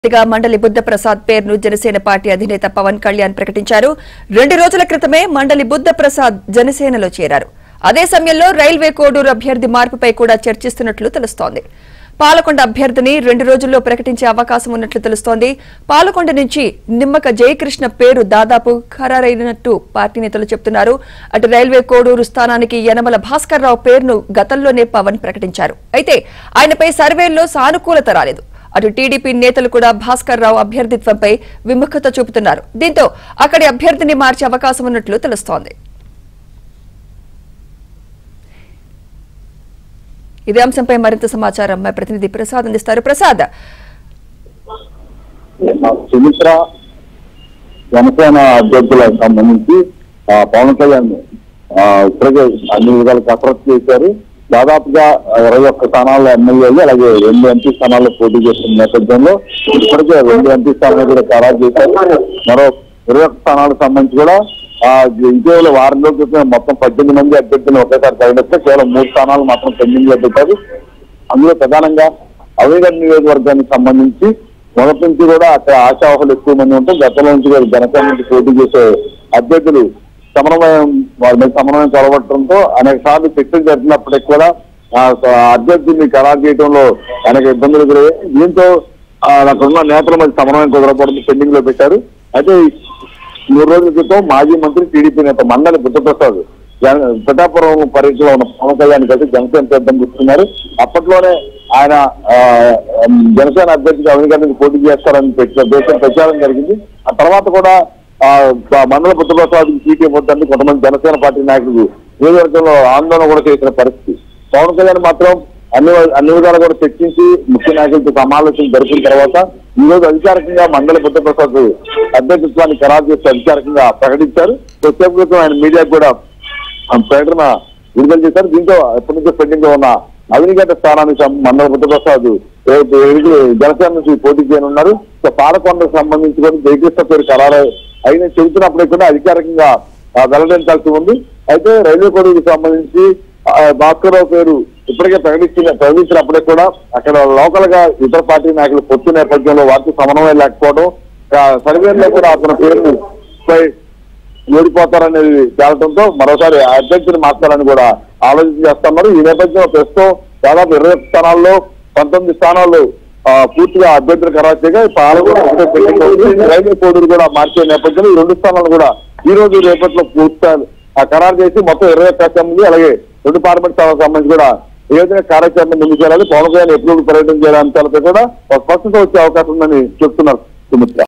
గా మండలి బుద్ధప్రసాద్ పేరును జనసేన పార్టీ అధినేత పవన్ కళ్యాణ్ ప్రకటించారు రెండు రోజుల క్రితమే మండలి బుద్ధప్రసాద్ జనసేనలో చేరారు అదే సమయంలో రైల్వే కోడూరు అభ్యర్థి మార్పుపై కూడా చర్చిస్తున్నట్లు తెలుస్తోంది పాలకొండ అభ్యర్థిని రెండు రోజుల్లో ప్రకటించే అవకాశం ఉన్నట్లు తెలుస్తోంది పాలకొండ నుంచి నిమ్మక జయకృష్ణ పేరు దాదాపు ఖరారైనట్టు పార్టీ నేతలు చెబుతున్నారు అటు రైల్వే కోడూరు స్థానానికి యనమల భాస్కర్ రావు పేరును గతంలోనే పవన్ ప్రకటించారు అయితే ఆయనపై సర్వేల్లో సానుకూలత రాలేదు అటు టీడీపీ నేతలు కూడా భాస్కర్ రావు అభ్యర్థిత్వంపై విముఖత చూపుతున్నారు దీంతో అక్కడి అభ్యర్థిని మార్చే అవకాశం ఉన్నట్లు తెలుస్తోంది ఇదే అంశంపై మరింత సమాచారం మా ప్రతినిధి ప్రసాద్ అందిస్తారు ప్రసాద్ సుమిత్ర జనసేన అభ్యర్థులకు సంబంధించి ఆ, పవన్ కళ్యాణ్ ఆ, ఇప్పటికే అన్ని విధాలు కసరత్తు చేశారు దాదాపుగా ఇరవై ఒక్క స్థానాల్లో ఎమ్మెల్యేలు అలాగే రెండు ఎంపీ స్థానాల్లో పోటీ చేస్తున్న నేపథ్యంలో ఇప్పటికే రెండు ఎంపీ స్థానాలు కూడా ఖరారు చేశారు మరో ఇరవై ఒక్క స్థానాలకు సంబంధించి కూడా ఆ, ఇటీవల వారం రోజుల క్రితం మొత్తం పద్దెనిమిది మంది అభ్యర్థులను ఒకేసారి ప్రకటిస్తే కేవలం మూడు స్థానాలు మాత్రం పెండింగ్ లో పెట్టారు అందులో ప్రధానంగా అవిగడ్ నియోజకవర్గానికి సంబంధించి మొదటి నుంచి కూడా అక్కడ ఆశావహులు ఎక్కువ మంది ఉంటే గతంలో నుంచి కూడా జనసేన నుంచి పోటీ చేసే అభ్యర్థులు సమన్వయం వాళ్ళ మీద సమన్వయం కొలబట్టడంతో అనేక సార్లు చర్చలు జరిపినప్పటికీ కూడా ఆ స- అభ్యర్థిని ఖరారు చేయడంలో అనేక ఇబ్బందులు ఎదురయ్యాయి దీంతో ఆ, అక్కడ ఉన్న నేతల మధ్య సమన్వయం కుదరపడడం పెండింగ్ లో పెట్టారు అయితే మూడు రోజుల క్రితం మాజీ మంత్రి టీడీపీ నేత మండలి బుద్ధప్రసాద్ జన- పిఠాపురం పర్యటనలో ఉన్న పవన్ కళ్యాణ్ కలిసి జనసేన సిద్ధం చేస్తున్నారు అప్పట్లోనే ఆయన ఆ, జనసేన అభ్యర్థిగా అవినీతి పోటీ చేస్తారని పెట్టిన దేశం ప్రచారం జరిగింది ఆ తర్వాత కూడా ఆ, ప- మండల బుద్ధప్రసాద్ సీట్ ఇవ్వద్దని కొంతమంది జనసేన పార్టీ నాయకులు నియోజకవర్గంలో ఆందోళన కూడా చేసిన పరిస్థితి పవన్ కళ్యాణ్ మాత్రం అన్ని అన్ని విధాలు కూడా చర్చించి ముఖ్య నాయకులతో సమావేశం జరిపిన తర్వాత ఈ రోజు అధికారికంగా మండలి బుద్ధప్రసాద్ అధ్యక్షత్వాన్ని ఖరారు చేసి అధికారికంగా ప్రకటించారు కొద్దిసేపు క్రితం ఆయన మీడియాకు కూడా ఆ ప్రకటన విడుదల చేశారు దీంతో ఎప్పటి నుంచో పెండింగ్ లో ఉన్న అవినిగడ్డ స్థానానికి సం- మండల బుద్ధప్రసాద్ రేపు ఎనిమిది జనసేన నుంచి పోటీ చేయనున్నారు సో పాలకొండకు సంబంధించి కూడా జయకృష్ణ పేరు ఖరారు అయిన చెబుతున్నప్పటికీ కూడా అధికారికంగా ఆ, వెల్లడించాల్సి ఉంది అయితే రైల్వే కోడూరుకు సంబంధించి ఆ, భాస్కర్ రావు పేరు ఇప్పటికే ప్రకటించిన ప్రకటించినప్పటికీ కూడా అక్కడ లోకల్ గా ఇతర పార్టీ నాయకులు పొత్తు నేపథ్యంలో వారికి సమన్వయం లేకపోవడం ఆ, సర్వేలో కూడా అతని పేరు పై ఓడిపోతారనేది తేలటంతో మరోసారి ఆ అభ్యర్థిని మార్చాలని కూడా ఆలోచన చేస్తున్నారు ఈ నేపథ్యంలో ప్రస్తుతం దాదాపు ఇరవై ఒక్క స్థానాల్లో పంతొమ్మిది స్థానాల్లో ఆ, పూర్తిగా అభ్యర్థులు ఖరారు చేయగా పాలకొండ ఒకటే పెండింగ్ ఉంది. రైల్వే కోడూరు కూడా మార్చే నేపథ్యంలో ఈ రెండు స్థానాలు కూడా ఈ రోజు రేపట్లో పూర్తిగా ఆ ఖరారు చేసి మొత్తం ఇరవై ఒక్క అసెంబ్లీ అలాగే రెండు పార్లమెంట్ స్థానాలకు సంబంధించి కూడా ఏ విధంగా కార్యాచరణ ముందుకు వెళ్ళాలి పవన్ కళ్యాణ్ ఎప్పుడు పర్యటన చేయాలి అంశాలపై కూడా ఒక స్పష్టత వచ్చే అవకాశం ఉందని చెప్తున్నారు సుమిత్ర